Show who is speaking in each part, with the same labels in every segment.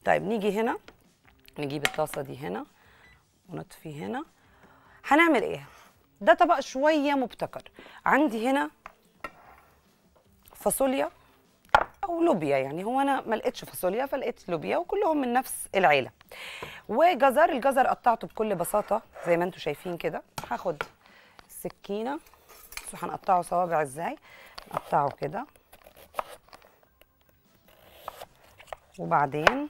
Speaker 1: طيب نيجي هنا نجيب الطاسه دي هنا ونطفي هنا هنعمل ايه ده طبق شويه مبتكر عندي هنا فاصوليا او لوبيا يعني هو انا ما لقيتش فاصوليا فلقيت لوبيا وكلهم من نفس العيله وجزر الجزر قطعته بكل بساطه زي ما انتم شايفين كده هاخد سكينه بصوا هنقطعه صوابع ازاي نقطعه كده وبعدين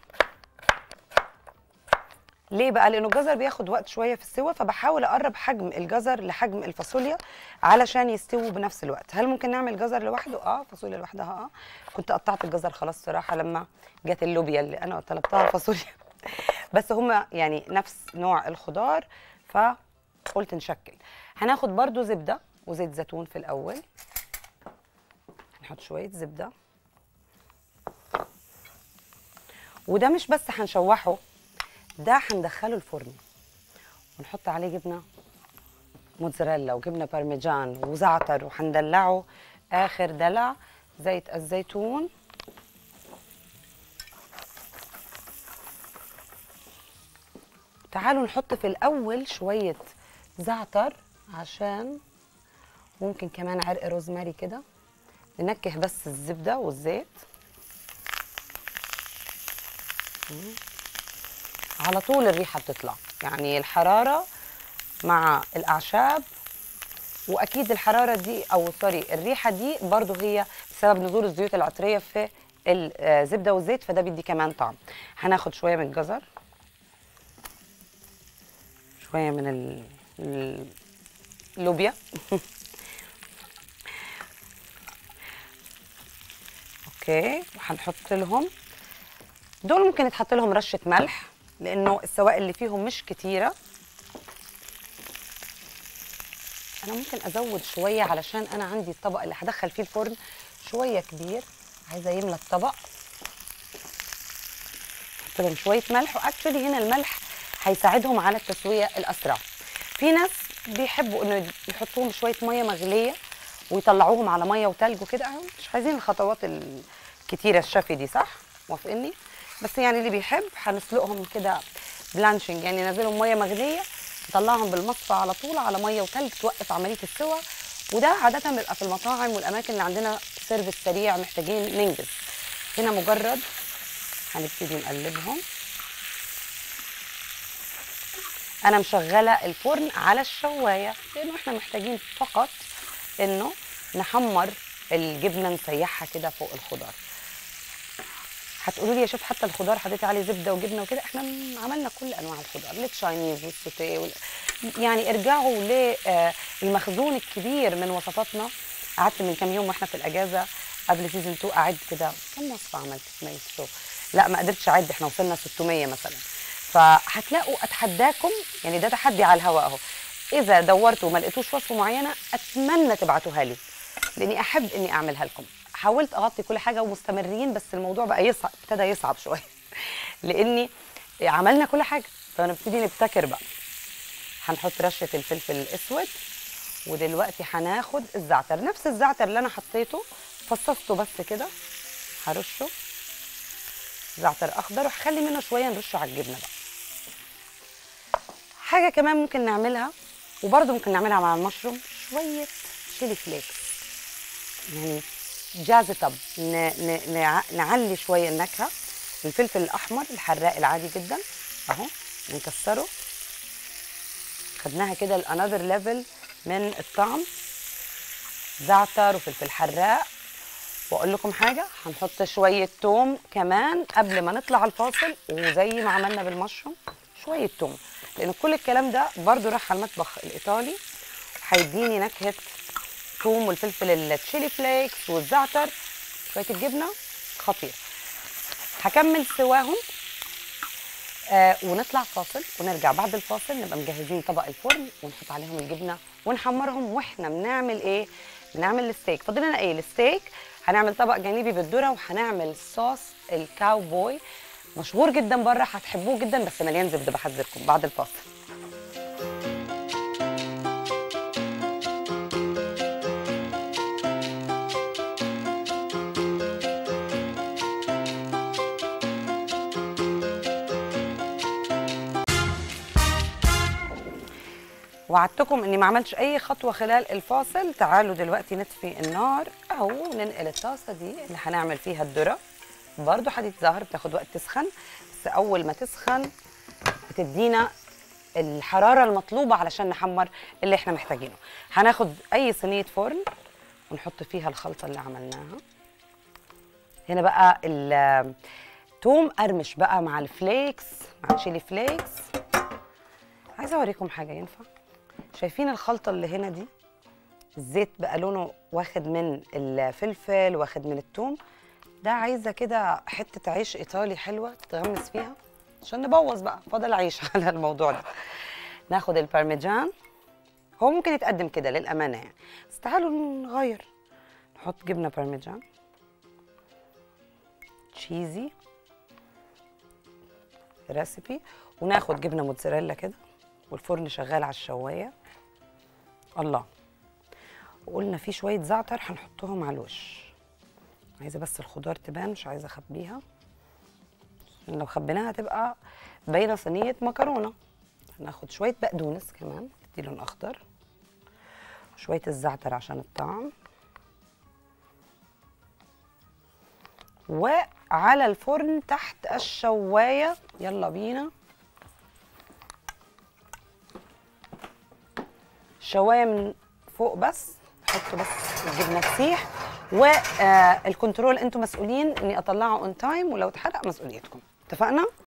Speaker 1: ليه بقى لانه الجزر بياخد وقت شويه في السوا فبحاول اقرب حجم الجزر لحجم الفاصوليا علشان يستووا بنفس الوقت هل ممكن نعمل جزر لوحده اه فاصوليا لوحدها اه كنت قطعت الجزر خلاص صراحه لما جت اللوبيا اللي انا طلبتها فاصوليا بس هما يعني نفس نوع الخضار فقلت نشكل هناخد برضو زبده وزيت زيتون في الاول هنحط شويه زبده وده مش بس هنشوحه ده هندخله الفرن ونحط عليه جبنه موتزاريلا وجبنه بارميجان وزعتر وهندلعه اخر دلع زيت الزيتون تعالوا نحط في الاول شويه زعتر عشان ممكن كمان عرق روزماري كده ننكه بس الزبده والزيت مم. على طول الريحه بتطلع يعني الحراره مع الاعشاب واكيد الحراره دي او سوري الريحه دي برضو هي بسبب نزول الزيوت العطريه في الزبده والزيت فده بيدي كمان طعم هناخد شويه من الجزر شويه من ال- ال- اللوبيا اوكي وهنحط لهم دول ممكن يتحط لهم رشه ملح لانه السوائل اللي فيهم مش كتيره انا ممكن ازود شويه علشان انا عندي الطبق اللي هدخل فيه الفرن شويه كبير عايزه يملى الطبق احط لهم شويه ملح واكشولي هنا الملح هيساعدهم على التسويه الاسرع في ناس بيحبوا انه يحطوهم شويه ميه مغليه ويطلعوهم على ميه وتلج وكده أهو مش عايزين الخطوات الكتيره الشافي دي صح موافقني بس يعني اللي بيحب هنسلقهم كده بلانشنج يعني ننزلهم ميه مغليه نطلعهم بالمصفى على طول على ميه وتلج توقف عمليه السوى وده عاده بيبقى في المطاعم والاماكن اللي عندنا سيرفيس سريع محتاجين ننجز هنا مجرد هنبتدي نقلبهم انا مشغله الفرن على الشوايه لانه احنا محتاجين فقط انه نحمر الجبنه نسيحها كده فوق الخضار هتقولوا لي يا شيف حتى الخضار حطيتي عليه زبده وجبنه وكده احنا م- عملنا كل انواع الخضار التشاينيز والسوتيه وال... يعني ارجعوا للمخزون الكبير من وصفاتنا قعدت من كام يوم واحنا في الاجازه قبل سيزون 2 اعد كده كم وصفه عملت في ميس شو لا ما قدرتش اعد احنا وصلنا 600 مثلا فهتلاقوا اتحداكم يعني ده تحدي على الهواء اهو اذا دورتوا وما لقيتوش وصفه معينه اتمنى تبعتوها لي لاني احب اني اعملها لكم حاولت اغطي كل حاجه ومستمرين بس الموضوع بقى يصعب ابتدى يصعب شويه لاني عملنا كل حاجه فنبتدي نبتكر بقى هنحط رشه الفلفل الاسود ودلوقتي هناخد الزعتر نفس الزعتر اللي انا حطيته فصصته بس كده هرشه زعتر اخضر وهخلي منه شويه نرشه على الجبنه بقى حاجه كمان ممكن نعملها وبرده ممكن نعملها مع المشروم شويه شيلي فليكس يعني جاز طب ن... ن... نع... نعلي شويه النكهه الفلفل الاحمر الحراق العادي جدا اهو نكسره خدناها كده لانذر ليفل من الطعم زعتر وفلفل حراق واقول لكم حاجه هنحط شويه توم كمان قبل ما نطلع الفاصل وزي ما عملنا بالمشروم شويه توم لان كل الكلام ده برضو راح على المطبخ الايطالي هيديني نكهه توم والفلفل التشيلي فليكس والزعتر شويه الجبنه خطير هكمل سواهم آه ونطلع فاصل ونرجع بعد الفاصل نبقى مجهزين طبق الفرن ونحط عليهم الجبنه ونحمرهم واحنا بنعمل ايه بنعمل الستيك فاضل لنا ايه الستيك هنعمل طبق جانبي بالذره وهنعمل صوص الكاوبوي مشهور جدا بره هتحبوه جدا بس مليان زبده بحذركم بعد الفاصل وعدتكم اني ما عملتش اي خطوه خلال الفاصل تعالوا دلوقتي نطفي النار او ننقل الطاسه دي اللي هنعمل فيها الذره برضو حديد زهر بتاخد وقت تسخن بس اول ما تسخن بتدينا الحراره المطلوبه علشان نحمر اللي احنا محتاجينه هناخد اي صينيه فرن ونحط فيها الخلطه اللي عملناها هنا بقى التوم قرمش بقى مع الفليكس مع الشيلي فليكس عايزه اوريكم حاجه ينفع شايفين الخلطه اللي هنا دي الزيت بقى لونه واخد من الفلفل واخد من التوم ده عايزه كده حته عيش ايطالي حلوه تتغمس فيها عشان نبوظ بقى فاضل عيش على الموضوع ده ناخد البارميجان هو ممكن يتقدم كده للامانه يعني بس تعالوا نغير نحط جبنه بارميجان تشيزي ريسيبي وناخد جبنه موتزاريلا كده والفرن شغال على الشوايه الله وقلنا في شويه زعتر هنحطهم على الوش عايزه بس الخضار تبان مش عايزه اخبيها عشان لو خبيناها هتبقى باينه صينيه مكرونه هناخد شويه بقدونس كمان تدي لون اخضر شويه الزعتر عشان الطعم وعلى الفرن تحت الشوايه يلا بينا الشوايه من فوق بس حطوا بس الجبنه تسيح والكنترول انتم مسؤولين اني اطلعه اون تايم ولو اتحرق مسؤوليتكم اتفقنا